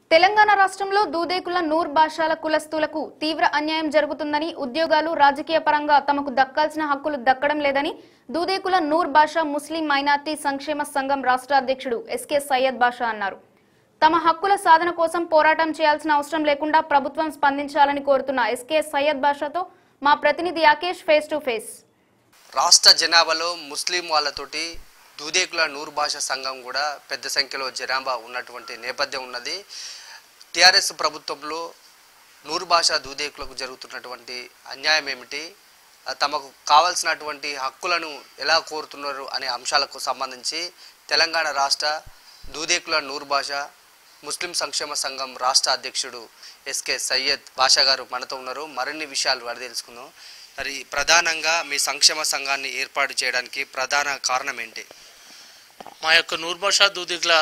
తెలంగాణ రాష్ట్రంలో దూదేకుల నూర్ భాషల కులస్తులకు తీవ్ర అన్యాయం జరుగుతుందని ఉద్యోగాలు రాజకీయ పరంగా తమకు దక్కాల్సిన హక్కులు దక్కడం లేదని దూదేకుల నూర్ భాషా ముస్లిం మైనార్టీ సంక్షేమ సంఘం రాష్ట్ర అధ్యక్షుడు ఎస్కే సయ్యద్ బాషా అన్నారు తమ హక్కుల సాధన కోసం పోరాటం చేయాల్సిన అవసరం లేకుండా ప్రభుత్వం స్పందించాలని కోరుతున్న ఎస్కే సయ్యద్ బాషాతో మా ప్రతినిధి యాకేష్ ఫేస్ టు ఫేస్ రాష్ట్ర జనాభాలో ముస్లిం వాళ్ళతోటి దూదేకుల నూరు భాష సంఘం కూడా పెద్ద సంఖ్యలో జనాభా ఉన్నటువంటి నేపథ్యం ఉన్నది టిఆర్ఎస్ ప్రభుత్వంలో నూరు భాష దూదేకులకు జరుగుతున్నటువంటి అన్యాయం ఏమిటి ఆ, తమకు కావాల్సినటువంటి హక్కులను ఎలా కోరుతున్నారు అనే అంశాలకు సంబంధించి తెలంగాణ రాష్ట్ర దూదేకుల నూరు భాష ముస్లిం సంక్షేమ సంఘం రాష్ట్ర అధ్యక్షుడు ఎస్కే సయ్యద్ బాషా గారు మనతో ఉన్నారు మరిన్ని విషయాలు వారు తెలుసుకుందాం మరి ప్రధానంగా మీ సంక్షేమ సంఘాన్ని ఏర్పాటు చేయడానికి ప్రధాన కారణం ఏంటి మా యొక్క నూర్భాషా దూదిగ్ల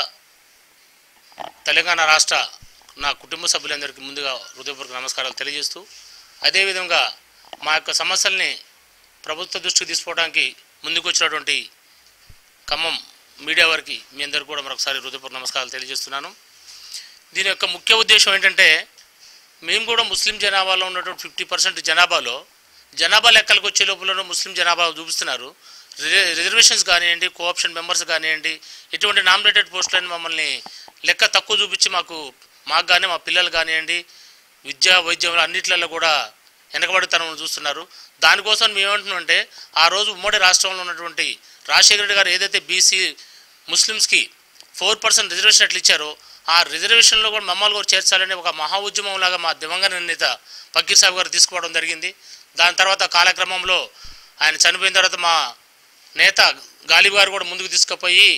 తెలంగాణ రాష్ట్ర నా కుటుంబ సభ్యులందరికీ ముందుగా హృదయపూర్వక నమస్కారాలు తెలియజేస్తూ అదేవిధంగా మా యొక్క సమస్యల్ని ప్రభుత్వ దృష్టికి తీసుకోవడానికి ముందుకు వచ్చినటువంటి ఖమ్మం మీడియా వారికి మీ అందరికీ కూడా మరొకసారి హృదయపూర్వక నమస్కారాలు తెలియజేస్తున్నాను దీని యొక్క ముఖ్య ఉద్దేశం ఏంటంటే మేము కూడా ముస్లిం జనాభాలో ఉన్నటువంటి ఫిఫ్టీ పర్సెంట్ జనాభాలో జనాభా లెక్కలకు వచ్చే లోపల ముస్లిం జనాభా చూపిస్తున్నారు రిజ- రిజర్వేషన్స్ కానివ్వండి కోఆప్షన్ మెంబర్స్ కానివ్వండి ఇటువంటి నామినేటెడ్ పోస్టులను మమ్మల్ని లెక్క తక్కువ చూపించి మాకు మాకు కానీ మా పిల్లలు కానివ్వండి విద్య వైద్యం అన్నిట్లలో కూడా వెనకబడితనం చూస్తున్నారు దానికోసం మేము ఏమంటున్నామంటే ఆ రోజు ఉమ్మడి రాష్ట్రంలో ఉన్నటువంటి రాజశేఖర రెడ్డి గారు ఏదైతే బీసీ ముస్లిమ్స్కి ఫోర్ పర్సెంట్ రిజర్వేషన్ ఎట్లా ఇచ్చారో ఆ రిజర్వేషన్లో కూడా మమ్మల్ని కూడా చేర్చాలని ఒక మహా ఉద్యమం లాగా మా దివంగత నేత పక్కీర్ సాబ్ గారు తీసుకోవడం జరిగింది దాని తర్వాత కాలక్రమంలో ఆయన చనిపోయిన తర్వాత మా నేత గాలిబ్ గారు కూడా ముందుకు తీసుకుపోయి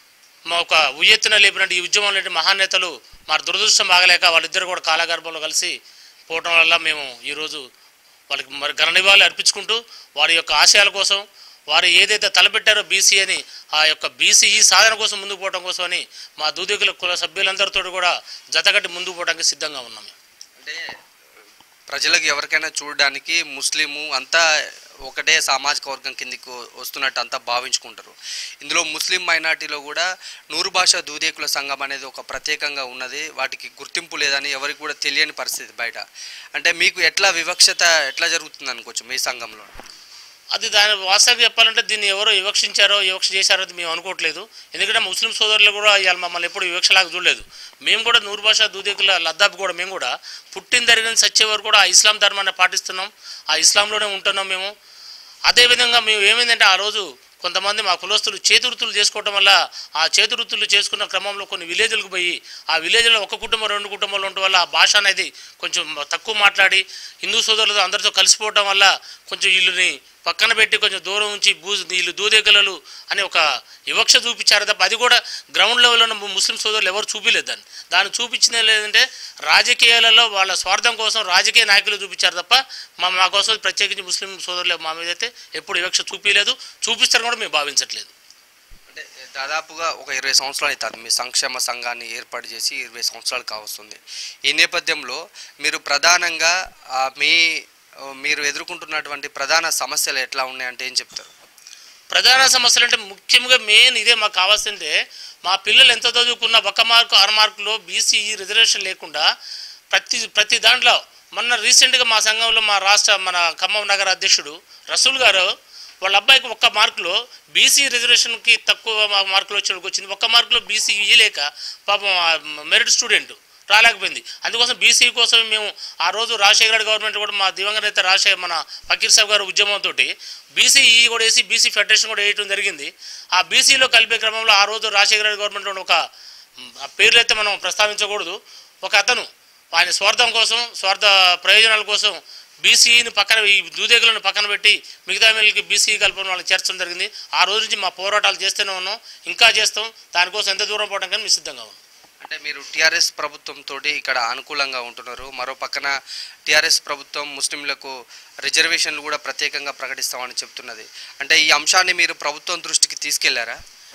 మా ఒక ఉయ్యెత్తున లేపినట్టు ఈ ఉద్యమంలో మహానేతలు మా దురదృష్టం బాగలేక వాళ్ళిద్దరు కూడా కాలగర్భంలో కలిసి పోవటం వల్ల మేము ఈరోజు వాళ్ళకి మరి ఘననివాళి అర్పించుకుంటూ వారి యొక్క ఆశయాల కోసం వారు ఏదైతే తలపెట్టారో బీసీ అని ఆ యొక్క బీసీఈ సాధన కోసం ముందుకు పోవడం కోసమని మా దూదికుల కుల సభ్యులందరితో కూడా జతగట్టి ముందుకు పోవడానికి సిద్ధంగా ఉన్నాం మేము. అంటే ప్రజలకు ఎవరికైనా చూడడానికి ముస్లిము అంతా ఒకటే సామాజిక వర్గం కిందికి వస్తున్నట్టు అంతా భావించుకుంటారు ఇందులో ముస్లిం మైనార్టీలో కూడా నూరు భాష దూదేకుల సంఘం అనేది ఒక ప్రత్యేకంగా ఉన్నది వాటికి గుర్తింపు లేదని ఎవరికి కూడా తెలియని పరిస్థితి బయట అంటే మీకు ఎట్లా వివక్షత ఎట్లా జరుగుతుంది అనుకోవచ్చు మీ సంఘంలో అది దాని వాస్తవంగా చెప్పాలంటే దీన్ని ఎవరో వివక్షించారో వివక్ష చేశారో అది మేము అనుకోవట్లేదు ఎందుకంటే ముస్లిం సోదరులు కూడా ఇవాళ మమ్మల్ని ఎప్పుడు వివక్షలాగా చూడలేదు మేము కూడా నూరు భాష దూదేకుల లద్దాబ్ కూడా మేము కూడా పుట్టిన జరిగిన సచ్చే వరకు కూడా ఆ ఇస్లాం ధర్మాన్ని పాటిస్తున్నాం ఆ ఇస్లాంలోనే ఉంటున్నాం మేము అదేవిధంగా మేము ఏమైందంటే ఆ రోజు కొంతమంది మా కులస్తులు చేతివృత్తులు చేసుకోవటం వల్ల ఆ చేతివృత్తులు చేసుకున్న క్రమంలో కొన్ని విలేజ్లకు పోయి ఆ విలేజ్లో ఒక కుటుంబం రెండు కుటుంబాలు ఉండటం వల్ల ఆ భాష అనేది కొంచెం తక్కువ మాట్లాడి హిందూ సోదరులతో అందరితో కలిసిపోవటం వల్ల కొంచెం వీళ్ళని పక్కన పెట్టి కొంచెం దూరం ఉంచి బూ వీళ్ళు దూదేగలలు అనే ఒక వివక్ష చూపించారు తప్ప అది కూడా గ్రౌండ్ లెవెల్లో ఉన్న ముస్లిం సోదరులు ఎవరు చూపించలేదు దాన్ని దాన్ని చూపించిందే లేదంటే రాజకీయాలలో వాళ్ళ స్వార్థం కోసం రాజకీయ నాయకులు చూపించారు తప్ప మా మా కోసం ప్రత్యేకించి ముస్లిం సోదరులు మా మీద అయితే ఎప్పుడు వివక్ష చూపించలేదు చూపిస్తారని కూడా మేము భావించట్లేదు అంటే దాదాపుగా ఒక ఇరవై సంవత్సరాలు అవుతుంది మీ సంక్షేమ సంఘాన్ని ఏర్పాటు చేసి ఇరవై సంవత్సరాలు కావస్తుంది ఈ నేపథ్యంలో మీరు ప్రధానంగా ఆ, మీ ఆ, మీరు ఎదుర్కొంటున్నటువంటి ప్రధాన సమస్యలు ఎట్లా ఉన్నాయంటే ఏం చెప్తారు ప్రధాన సమస్యలు అంటే ముఖ్యంగా మెయిన్ ఇదే మాకు కావాల్సిందే మా పిల్లలు ఎంత చదువుకున్నా ఒక మార్కు ఆరు మార్కులో బీసీఈ రిజర్వేషన్ లేకుండా ప్రతి ప్రతి దాంట్లో మొన్న రీసెంట్గా మా సంఘంలో మా రాష్ట్ర మన ఖమ్మం నగర అధ్యక్షుడు రసూల్ గారు వాళ్ళ అబ్బాయికి ఒక్క మార్కులో బీసీ రిజర్వేషన్కి తక్కువ మా- మార్కులు వచ్చేకి వచ్చింది ఒక్క మార్కులో బీసీ లేక పాపం ఆ మెరిట్ స్టూడెంట్ రాలేకపోయింది అందుకోసం బీసీ కోసం మేము ఆ రోజు రాజశేఖర రెడ్డి గవర్నమెంట్ కూడా మా దివంగత నేత రాజశేఖర్ మన ఫకీర్ సాబ్ గారు ఉద్యమంతో బీసీ కూడా వేసి బీసీ ఫెడరేషన్ కూడా వేయడం జరిగింది ఆ బీసీలో కలిపే క్రమంలో ఆ రోజు రాజశేఖర రెడ్డి గవర్నమెంట్ కూడా ఒక మ్, ఆ పేర్లు అయితే మనం ప్రస్తావించకూడదు ఒక అతను ఆయన స్వార్థం కోసం స్వార్థ ప్రయోజనాల కోసం బీసీని పక్కన ఈ దూదేగులను పక్కన పెట్టి మిగతా వీళ్ళకి బీసీ కల్పన వాళ్ళని చేర్చడం జరిగింది ఆ రోజు నుంచి మా పోరాటాలు చేస్తూనే ఉన్నాం ఇంకా చేస్తాం దానికోసం ఎంత దూరం పోవడం కానీ మేము సిద్ధంగా ఉన్నాం అంటే మీరు టీఆర్ఎస్ ప్రభుత్వంతో ఇక్కడ అనుకూలంగా ఉంటున్నారు మరో పక్కన టీఆర్ఎస్ ప్రభుత్వం ముస్లింలకు రిజర్వేషన్లు కూడా ప్రత్యేకంగా ప్రకటిస్తామని చెప్తున్నది అంటే ఈ అంశాన్ని మీరు ప్రభుత్వం దృష్టికి తీసుకెళ్లారా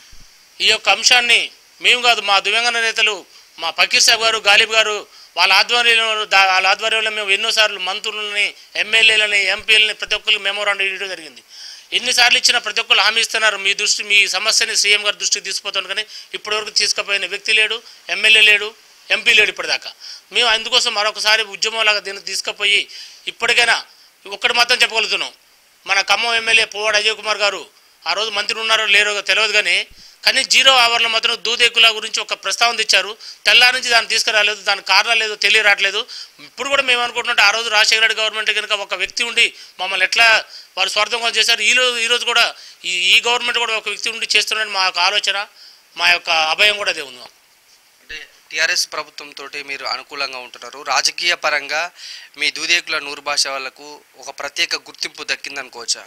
ఈ యొక్క అంశాన్ని మేము కాదు మా దివ్యాంగన నేతలు మా ఫకీర్ సాబ్ గారు గాలిబ్ గారు వాళ్ళ ఆధ్వర్యంలో దా- వాళ్ళ ఆధ్వర్యంలో మేము ఎన్నోసార్లు మంత్రులని ఎమ్మెల్యేలని ఎంపీలని ప్రతి ఒక్కరికి మెమోరాండం ఇవ్వడం జరిగింది ఎన్నిసార్లు ఇచ్చినా ప్రతి ఒక్కరు హామీ ఇస్తున్నారు మీ దృష్టి మీ సమస్యని సీఎం గారి దృష్టికి తీసుకుపోతాను కానీ ఇప్పటివరకు తీసుకుపోయిన వ్యక్తి లేడు ఎమ్మెల్యే లేడు ఎంపీ లేడు ఇప్పటిదాకా మేము అందుకోసం మరొకసారి ఉద్యమంలాగా దీన్ని తీసుకుపోయి ఇప్పటికైనా ఒక్కటి మాత్రం చెప్పగలుగుతున్నాం మన ఖమ్మం ఎమ్మెల్యే పువ్వాడు అజయ్ కుమార్ గారు ఆ రోజు మంత్రి ఉన్నారో లేరో తెలియదు కానీ కానీ జీరో అవర్లో మాత్రం దూదేకుల గురించి ఒక ప్రస్తావన తెచ్చారు తెల్లారి నుంచి దాన్ని తీసుకురాలేదు దాని కారణాలు లేదో తెలియరావట్లేదు ఇప్పుడు కూడా మేము అనుకుంటున్నట్టు ఆ రోజు రాజశేఖర రెడ్డి గవర్నమెంట్ కనుక ఒక వ్యక్తి ఉండి మమ్మల్ని ఎట్లా వారు స్వార్థం కోసం చేశారు ఈ రోజు ఈ రోజు కూడా ఈ ఈ గవర్నమెంట్ కూడా ఒక వ్యక్తి ఉండి చేస్తున్నారని మా యొక్క ఆలోచన మా యొక్క అభయం కూడా అదే ఉంది మాకు. అంటే టీఆర్ఎస్ ప్రభుత్వంతో మీరు అనుకూలంగా ఉంటున్నారు రాజకీయ పరంగా మీ దూదేకుల నూరు భాష వాళ్ళకు ఒక ప్రత్యేక గుర్తింపు దక్కిందనుకోవచ్చా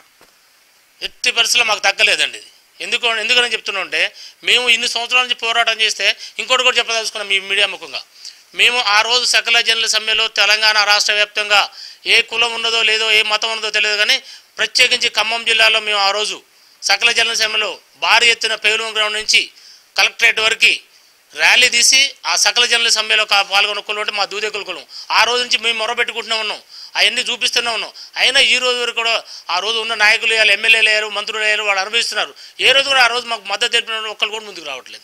ఎట్టి పరిస్థితుల్లో మాకు తగ్గలేదండి ఇది ఎందుకు ఎందుకని చెప్తున్నా అంటే మేము ఇన్ని సంవత్సరాల నుంచి పోరాటం చేస్తే ఇంకోటి కూడా చెప్పదలుచుకున్నాం మీ మీడియా ముఖంగా మేము ఆ రోజు సకల జనుల సమ్మెలో తెలంగాణ రాష్ట్ర వ్యాప్తంగా ఏ కులం ఉన్నదో లేదో ఏ మతం ఉన్నదో తెలియదు కానీ ప్రత్యేకించి ఖమ్మం జిల్లాలో మేము ఆ రోజు సకల జనుల సమ్మెలో భారీ ఎత్తున పేలువం గ్రౌండ్ నుంచి కలెక్టరేట్ వరకు ర్యాలీ తీసి ఆ సకల జనుల సమ్మెలో కా- పాల్గొన్న కులం అంటే మా దూదేకుల కులం ఆ రోజు నుంచి మేము మొరబెట్టుకుంటూనే ఉన్నాం అవన్నీ చూపిస్తూనే ఉన్నాం అయినా ఈ రోజు వరకు కూడా ఆ రోజు ఉన్న నాయకులు అయ్యారు ఎమ్మెల్యేలు అయ్యారు మంత్రులు అయ్యారు వాళ్ళు అనుభవిస్తున్నారు ఏ రోజు కూడా ఆ రోజు మాకు మద్దతు తెలిపిన వాళ్ళు ఒక్కరు కూడా ముందుకు రావట్లేదు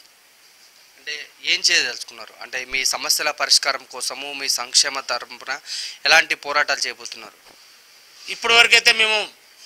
అంటే ఏం చేయదలుచుకున్నారు అంటే మీ సమస్యల పరిష్కారం కోసము మీ సంక్షేమ తరపున ఎలాంటి పోరాటాలు చేయబోతున్నారు ఇప్పటి వరకైతే మేము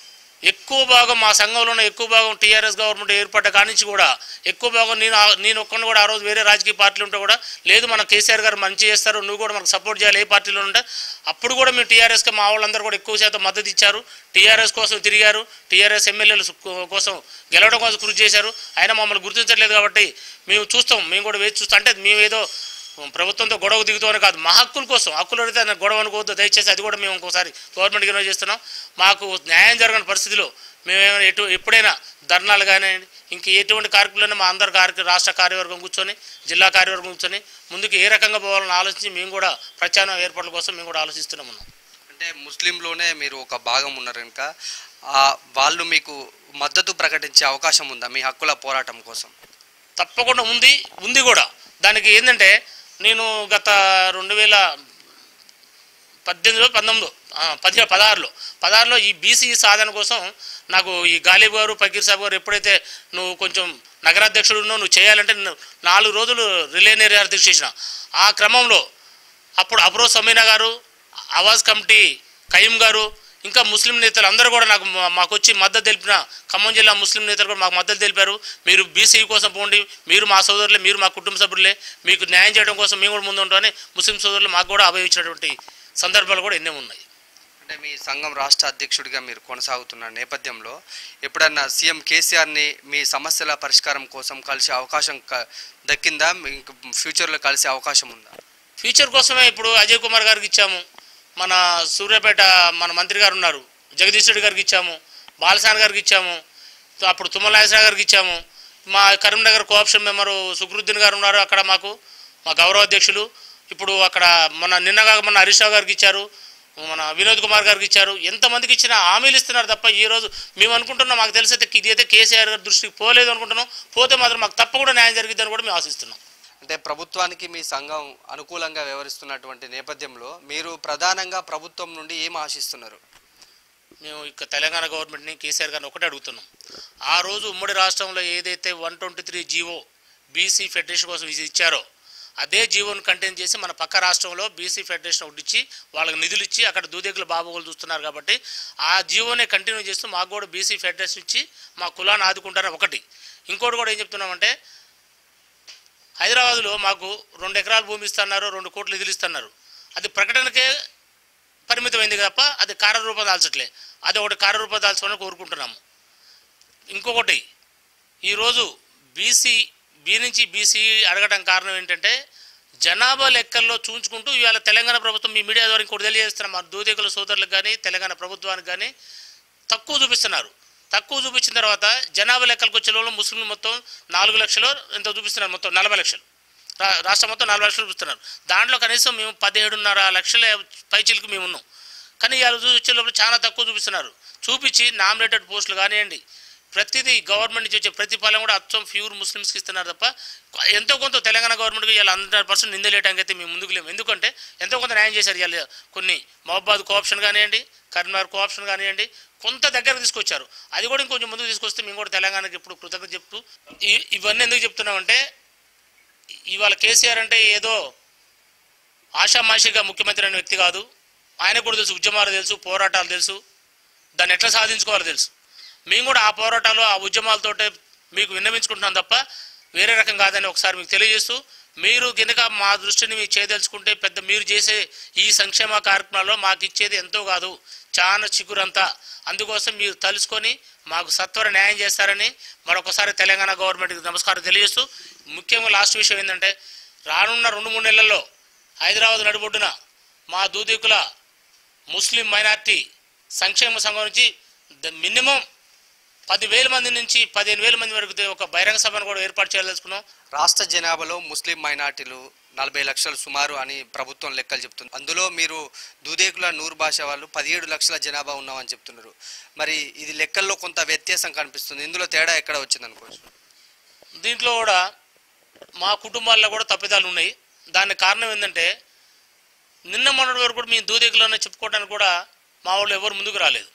ఎక్కువ భాగం మా సంఘంలో ఉన్న ఎక్కువ భాగం టీఆర్ఎస్ గవర్నమెంట్ ఏర్పడ్డ కాడి నుంచి కూడా ఎక్కువ భాగం నేను ఆ- నేను ఒక్కడిని కూడా ఆ రోజు వేరే రాజకీయ పార్టీలు ఉంటే కూడా లేదు మన కేసీఆర్ గారు మంచి చేస్తారు నువ్వు కూడా మనకు సపోర్ట్ చేయాలి ఏ పార్టీలో ఉంటే అప్పుడు కూడా మేము టీఆర్ఎస్కి మా వాళ్ళందరూ కూడా ఎక్కువ శాతం మద్దతు ఇచ్చారు టీఆర్ఎస్ కోసం తిరిగారు టీఆర్ఎస్ ఎమ్మెల్యేలు కోసం గెలవడం కోసం కృషి చేశారు అయినా మమ్మల్ని గుర్తించట్లేదు కాబట్టి మేము చూస్తాం మేము కూడా వేచి చూస్తాం అంటే మేము ఏదో ప్రభుత్వంతో గొడవ దిగుతామని కాదు మా హక్కుల కోసం హక్కులు అడిగితే నాకు గొడవ అనుకోవద్దు దయచేసి అది కూడా మేము ఇంకోసారి గవర్నమెంట్కి ఇన్వైట్ చేస్తున్నాం మాకు న్యాయం జరగని పరిస్థితిలో మేమేమైనా ఎటు ఎప్పుడైనా ధర్నాలు కానీ ఇంక ఎటువంటి కార్యక్రమాలైనా మా అందరు కార్య రాష్ట్ర కార్యవర్గం కూర్చొని జిల్లా కార్యవర్గం కూర్చొని ముందుకు ఏ రకంగా పోవాలని ఆలోచించి మేము కూడా ప్రత్యామ్నాయ ఏర్పాట్ల కోసం మేము కూడా ఆలోచిస్తున్నాం ఉన్నాం అంటే ముస్లింలోనే మీరు ఒక భాగం ఉన్నారు కనుక ఆ వాళ్ళు మీకు మద్దతు ప్రకటించే అవకాశం ఉందా మీ హక్కుల పోరాటం కోసం తప్పకుండా ఉంది ఉంది కూడా దానికి ఏంటంటే నేను గత రెండు వేల పద్దెనిమిదిలో పంతొమ్మిదిలో ఆ, పదిహేను పదహారులో పదహారులో ఈ బీసీ సాధన కోసం నాకు ఈ గాలిబ్ గారు ఫకీర్ సాబ్ గారు ఎప్పుడైతే నువ్వు కొంచెం నగరాధ్యక్షుడు ఉన్నావు నువ్వు చేయాలంటే నేను నాలుగు రోజులు రిలే అధ్యక్ష చేసిన ఆ క్రమంలో అప్పుడు అబ్రో సమీనా గారు ఆవాజ్ కమిటీ కయీం గారు ఇంకా ముస్లిం నేతలు అందరూ కూడా నాకు మా- మాకు వచ్చి మద్దతు తెలిపిన ఖమ్మం జిల్లా ముస్లిం నేతలు కూడా మాకు మద్దతు తెలిపారు మీరు బీసీ కోసం పోండి మీరు మా సోదరులే మీరు మా కుటుంబ సభ్యులే మీకు న్యాయం చేయడం కోసం మేము కూడా ముందు ఉంటామని ముస్లిం సోదరులు మాకు కూడా అభయించినటువంటి సందర్భాలు కూడా ఎన్నో ఉన్నాయి అంటే మీ సంఘం రాష్ట్ర అధ్యక్షుడిగా మీరు కొనసాగుతున్న నేపథ్యంలో ఎప్పుడన్నా సీఎం కేసీఆర్ని మీ సమస్యల పరిష్కారం కోసం కలిసే అవకాశం క- దక్కిందా మీకు ఫ్యూచర్లో కలిసే అవకాశం ఉందా ఫ్యూచర్ కోసమే ఇప్పుడు అజయ్ కుమార్ గారికి ఇచ్చాము మన సూర్యాపేట మన మంత్రి గారు ఉన్నారు జగదీష్ రెడ్డి గారికి ఇచ్చాము బాలసాన్ గారికి ఇచ్చాము అప్పుడు తుమ్మల నాగేశ్వర గారికి ఇచ్చాము మా కరీంనగర్ కోఆప్షన్ మెంబరు సుకృద్దీన్ గారు ఉన్నారు అక్కడ మాకు మా గౌరవ అధ్యక్షులు ఇప్పుడు అక్కడ మన నిన్నగా మన హరీష్ రావు గారికి ఇచ్చారు మన వినోద్ కుమార్ గారికి ఇచ్చారు ఎంతమందికి ఇచ్చిన హామీలు ఇస్తున్నారు తప్ప ఈ రోజు మేము అనుకుంటున్నాం మాకు తెలిసైతే ఇది అయితే కేసీఆర్ గారి దృష్టికి పోలేదు అనుకుంటున్నాం పోతే మాత్రం మాకు తప్పకుండా న్యాయం జరిగిద్దని కూడా మేము ఆశిస్తున్నాం అంటే ప్రభుత్వానికి మీ సంఘం అనుకూలంగా వ్యవహరిస్తున్నటువంటి నేపథ్యంలో మీరు ప్రధానంగా ప్రభుత్వం నుండి ఏం ఆశిస్తున్నారు మేము ఇక తెలంగాణ గవర్నమెంట్ని కేసీఆర్ గారిని ఒకటే అడుగుతున్నాం ఆ రోజు ఉమ్మడి రాష్ట్రంలో ఏదైతే one twenty three GO BC federation కోసం ఇది ఇచ్చారో అదే జీవోను కంటైన్ చేసి మన పక్క రాష్ట్రంలో బీసీ ఫెడరేషన్ ఒకటి ఇచ్చి వాళ్ళకి నిధులు ఇచ్చి అక్కడ దూదేకుల బాబోగులు చూస్తున్నారు కాబట్టి ఆ జీవోనే కంటిన్యూ చేస్తూ మాకు కూడా బీసీ ఫెడరేషన్ ఇచ్చి మా కులాన్ని ఆదుకుంటారని ఒకటి ఇంకోటి కూడా ఏం చెప్తున్నామంటే హైదరాబాద్లో మాకు రెండు ఎకరాల భూమి ఇస్తున్నారు రెండు కోట్లు నిధులు ఇస్తున్నారు అది ప్రకటనకే పరిమితమైంది తప్ప అది కార్యరూపం దాల్చట్లే అది ఒకటి కార్యరూపం దాల్చుకోవాలని కోరుకుంటున్నాము ఇంకొకటి ఈరోజు బీసీ బీ నుంచి బీసీ అడగడం కారణం ఏంటంటే జనాభా లెక్కల్లో చూంచుకుంటూ ఇవాళ తెలంగాణ ప్రభుత్వం మీ మీడియా ద్వారా ఇంకోటి తెలియజేస్తున్నాం మా దూదేకుల సోదరులకు కానీ తెలంగాణ ప్రభుత్వానికి కానీ తక్కువ చూపిస్తున్నారు తక్కువ చూపించిన తర్వాత జనాభా లెక్కలకు వచ్చే వాళ్ళు ముస్లింలు మొత్తం నాలుగు లక్షలు ఎంత చూపిస్తున్నారు మొత్తం నలభై లక్షలు రా- రాష్ట్రం మొత్తం నలభై లక్షలు చూపిస్తున్నారు దాంట్లో కనీసం మేము పదిహేడున్నర లక్షల పైచిలకు మేము ఉన్నాం కానీ ఇవాళ చూసే లోపల చాలా తక్కువ చూపిస్తున్నారు చూపించి నామినేటెడ్ పోస్టులు కానివ్వండి ప్రతిదీ గవర్నమెంట్ నుంచి వచ్చే ప్రతి ఫలం కూడా అచ్చం ప్యూర్ ముస్లిమ్స్కి ఇస్తున్నారు తప్ప ఎంతో కొంత తెలంగాణ గవర్నమెంట్కి ఇవాళ హండ్రెడ్ పర్సెంట్ నిందలేయడానికి అయితే మేము ముందుకు లేము ఎందుకంటే ఎంతో కొంత న్యాయం చేశారు ఇవాళ కొన్ని మహబాద్ కోఆప్షన్ కానివ్వండి కరీంనగర్ కోఆప్షన్ కానివ్వండి కొంత దగ్గర తీసుకొచ్చారు అది కూడా ఇంకొంచెం ముందుకు తీసుకొస్తే మేము కూడా తెలంగాణకి ఇప్పుడు కృతజ్ఞత చెప్తూ ఈ- ఇవన్నీ ఎందుకు చెప్తున్నామంటే ఇవాళ కేసీఆర్ అంటే ఏదో ఆషామాషిగా ముఖ్యమంత్రి అనే వ్యక్తి కాదు ఆయన కూడా తెలుసు ఉద్యమాలు తెలుసు పోరాటాలు తెలుసు దాన్ని ఎట్లా సాధించుకోవాలో తెలుసు మేము కూడా ఆ పోరాటాలు ఆ ఉద్యమాలతోటే మీకు విన్నవించుకుంటున్నాం తప్ప వేరే రకం కాదని ఒకసారి మీకు తెలియజేస్తూ మీరు కిందక మా దృష్టిని మీకు చేయదలుచుకుంటే పెద్ద మీరు చేసే ఈ సంక్షేమ కార్యక్రమాల్లో మాకు ఇచ్చేది ఎంతో కాదు చాలా చిగురంతా అందుకోసం మీరు తలుసుకొని మాకు సత్వర న్యాయం చేస్తారని మరొకసారి తెలంగాణ గవర్నమెంట్కి నమస్కారం తెలియజేస్తూ ముఖ్యంగా లాస్ట్ విషయం ఏంటంటే రానున్న రెండు మూడు నెలల్లో హైదరాబాద్ నడిబొడ్డున మా దూదీకుల ముస్లిం మైనార్టీ సంక్షేమ సంఘం నుంచి మినిమం పదివేల మంది నుంచి పదిహేను వేల మంది వరకు ఒక బహిరంగ సభను కూడా ఏర్పాటు చేయదలుచుకున్నాం రాష్ట్ర జనాభాలో ముస్లిం మైనార్టీలు నలభై లక్షలు సుమారు అని ప్రభుత్వం లెక్కలు చెప్తుంది అందులో మీరు దూదేకుల నూరు భాష వాళ్ళు పదిహేడు లక్షల జనాభా ఉన్నామని చెప్తున్నారు మరి ఇది లెక్కల్లో కొంత వ్యత్యాసం కనిపిస్తుంది ఇందులో తేడా ఎక్కడ వచ్చింది అనుకోవచ్చు దీంట్లో కూడా మా కుటుంబాల్లో కూడా తప్పిదాలు ఉన్నాయి దానికి కారణం ఏంటంటే నిన్న మొన్నటి వరకు కూడా మేము దూదేకులోనే చెప్పుకోవడానికి కూడా మా వాళ్ళు ఎవరు ముందుకు రాలేదు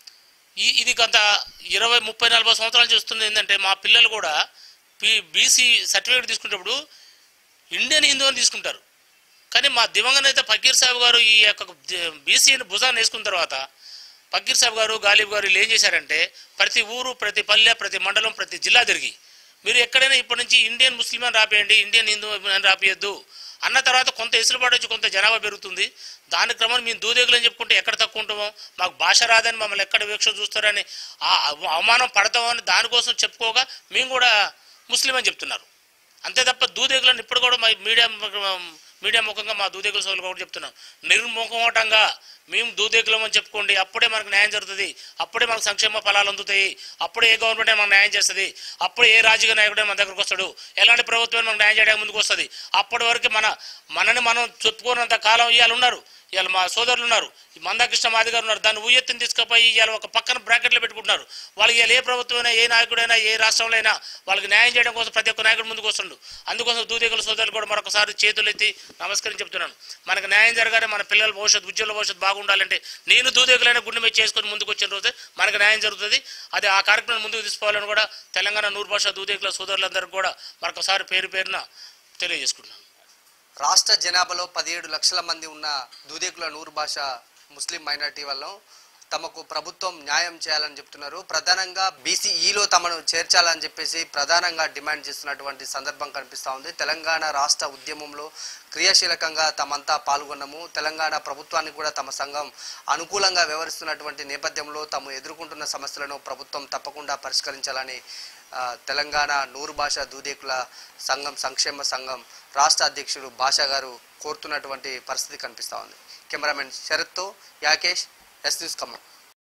ఈ ఇది గత ఇరవై ముప్పై నలభై సంవత్సరాలు చూస్తుంది ఏంటంటే మా పిల్లలు కూడా పీ బీసీ సర్టిఫికేట్ తీసుకునేటప్పుడు ఇండియన్ హిందూ అని తీసుకుంటారు కానీ మా దివంగత నేత ఫకీర్ సాహెబ్ గారు ఈ యొక్క బీసీని భుజాన్ని వేసుకున్న తర్వాత ఫకీర్ సాహెబ్ గారు గాలిబ్ గారు వీళ్ళు ఏం చేశారంటే ప్రతి ఊరు ప్రతి పల్లె ప్రతి మండలం ప్రతి జిల్లా తిరిగి మీరు ఎక్కడైనా ఇప్పటి నుంచి ఇండియన్ ముస్లిం అని రాపియండి ఇండియన్ హిందూ అని రాపియద్దు అన్న తర్వాత కొంత ఎసులుబాటు వచ్చి కొంత జనాభా పెరుగుతుంది దాని క్రమం మేము దూదేగులు అని చెప్పుకుంటే ఎక్కడ తక్కువ ఉంటామో మాకు భాష రాదని మమ్మల్ని ఎక్కడ వీక్ష చూస్తారని ఆ అవమానం పడతామని దానికోసం చెప్పుకోగా మేము కూడా ముస్లిం అని చెప్తున్నారు అంతే తప్ప దూదేగులను ఇప్పుడు కూడా మా మీడియా మీడియా ముఖంగా మా దూదేగుల సోదరులు కూడా చెప్తున్నాం నిర్ముఖమోటంగా మేము దూదేగులం అని చెప్పుకోండి అప్పుడే మనకు న్యాయం జరుగుతుంది అప్పుడే మనకు సంక్షేమ ఫలాలు అందుతాయి అప్పుడే ఏ గవర్నమెంట్ మనకు న్యాయం చేస్తుంది అప్పుడే ఏ రాజకీయ నాయకుడే మన దగ్గరకు వస్తాడు ఎలాంటి ప్రభుత్వం మనకు న్యాయం చేయడానికి ముందుకు వస్తుంది అప్పటి వరకు మన మనని మనం చెప్పుకోనంత కాలం ఇవాళ ఉన్నారు ఇవాళ మా సోదరులు ఉన్నారు ఈ మందాకృష్ణ మాది గారు ఉన్నారు దాన్ని ఉయ్యెత్తిని తీసుకుపోయి ఇవాళ ఒక పక్కన బ్రాకెట్లో పెట్టుకుంటున్నారు వాళ్ళకి ఇవాళ ఏ ప్రభుత్వమైనా ఏ నాయకుడైనా ఏ రాష్ట్రంలో అయినా వాళ్ళకి న్యాయం చేయడం కోసం ప్రతి ఒక్క నాయకుడు ముందుకు వస్తుండు అందుకోసం దూదేగుల సోదరులు కూడా మరొకసారి చేతులు ఎత్తి నమస్కరించి చెప్తున్నాను మనకు న్యాయం జరగాలి మన పిల్లల భవిష్యత్తు ఉద్యోగుల భవిష్యత్తు బాగుండాలంటే నేను దూదేగులైన గుండె మీద చేసుకొని ముందుకు వచ్చిన రోజే మనకు న్యాయం జరుగుతుంది అది ఆ కార్యక్రమం ముందుకు తీసుకోవాలని కూడా తెలంగాణ నూరు భాష దూదేగుల సోదరులందరికీ కూడా మరొకసారి పేరు పేరున తెలియజేసుకుంటున్నాను రాష్ట్ర జనాభాలో పదిహేడు లక్షల మంది ఉన్న దూదేకుల నూరు భాష ముస్లిం మైనార్టీ వల్ల తమకు ప్రభుత్వం న్యాయం చేయాలని చెప్తున్నారు ప్రధానంగా బీసీఈలో తమను చేర్చాలని చెప్పేసి ప్రధానంగా డిమాండ్ చేస్తున్నటువంటి సందర్భం కనిపిస్తూ ఉంది తెలంగాణ రాష్ట్ర ఉద్యమంలో క్రియాశీలకంగా తమంతా పాల్గొన్నాము తెలంగాణ ప్రభుత్వానికి కూడా తమ సంఘం అనుకూలంగా వ్యవహరిస్తున్నటువంటి నేపథ్యంలో తాము ఎదుర్కొంటున్న సమస్యలను ప్రభుత్వం తప్పకుండా పరిష్కరించాలని ఆ, తెలంగాణ నూరు భాష దూదేకుల సంఘం సంక్షేమ సంఘం రాష్ట్ర అధ్యక్షుడు భాషా గారు కోరుతున్నటువంటి పరిస్థితి కనిపిస్తూ ఉంది కెమెరామెన్ శరత్తో యాకేష్ ఎస్ న్యూస్ ఖమ్మం